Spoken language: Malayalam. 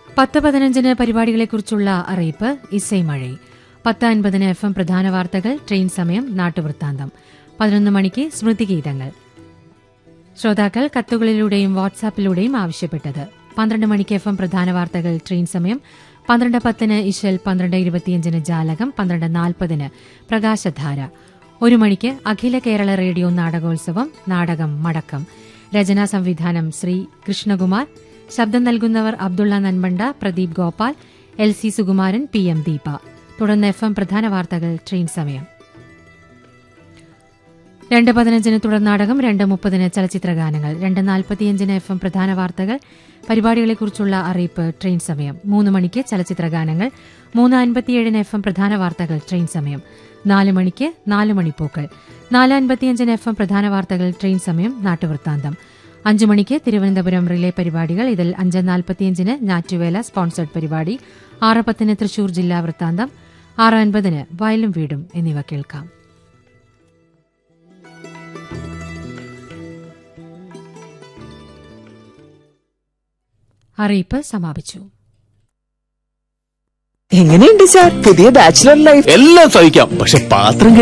പത്ത് പതിനഞ്ചിന് പരിപാടികളെക്കുറിച്ചുള്ള അറിയിപ്പ് ഇസൈ മഴை പത്ത് അൻപതിന് എഫ് എം പ്രധാന വാർത്തകൾ ട്രെയിൻ സമയം നാട്ടുവൃത്താന്തം പതിനൊന്ന് മണിക്ക് സ്മൃതിഗീതങ്ങൾ ശ്രോതാക്കൾ കത്തുകളിലൂടെയും വാട്സാപ്പിലൂടെയും ആവശ്യപ്പെട്ടത് പന്ത്രണ്ട് മണിക്ക് എഫ് എം പ്രധാന വാർത്തകൾ ട്രെയിൻ സമയം പന്ത്രണ്ട് പത്തിന് ഇശൽ പന്ത്രണ്ട് ഇരുപത്തിയഞ്ചിന് ജാലകം പന്ത്രണ്ട് നാൽപ്പതിന് പ്രകാശധാര ഒരു മണിക്ക് അഖില കേരള റേഡിയോ നാടകോത്സവം നാടകം മടക്കം രചനാ സംവിധാനം ശ്രീ കൃഷ്ണകുമാർ ശബ്ദം നൽകുന്നവർ Abdulla Nanmanda Pradeep Gopal L C Sukumaran P M Deepa തുടർന്ന് എഫ് എം പ്രധാന വാർത്തകൾ ട്രെയിൻ സമയം രണ്ട് പതിനഞ്ചിന് തുടർനാടകം രണ്ട് മുപ്പതിന് ചലച്ചിത്രഗാനങ്ങൾ രണ്ട് നാൽപ്പത്തിയഞ്ചിന് എഫ് എം പ്രധാന വാർത്തകൾ പരിപാടികളെക്കുറിച്ചുള്ള അറിയിപ്പ് ട്രെയിൻ സമയം മൂന്ന് മണിക്ക് ചലച്ചിത്രഗാനങ്ങൾ മൂന്ന് അൻപത്തിയേഴിന് എഫ് എം പ്രധാന വാർത്തകൾ ട്രെയിൻ സമയം നാല് മണിക്ക് നാല് മണിപ്പൂക്കൾ നാല് അൻപത്തിയഞ്ചിന് എഫ് എം പ്രധാന വാർത്തകൾ ട്രെയിൻ സമയം നാട്ടുവൃത്താന്തം അഞ്ചു മണിക്ക് തിരുവനന്തപുരം റിലേ പരിപാടികൾ ഇതിൽ അഞ്ച് നാൽപ്പത്തിയഞ്ചിന് ഞാറ്റുവേല സ്പോൺസേഡ് പരിപാടി ആറ് പത്തിന് തൃശൂർ ജില്ലാ വൃത്താന്തം ആറ് അൻപതിന് വയലും വീടും എന്നിവ കേൾക്കാം അറിയിപ്പ് സമാപിച്ചു എങ്ങനെയുണ്ട് സാർ പുതിയ ബാച്ചിലർ ലൈഫ് എല്ലാം സഹിക്കാം പക്ഷെ പാത്രം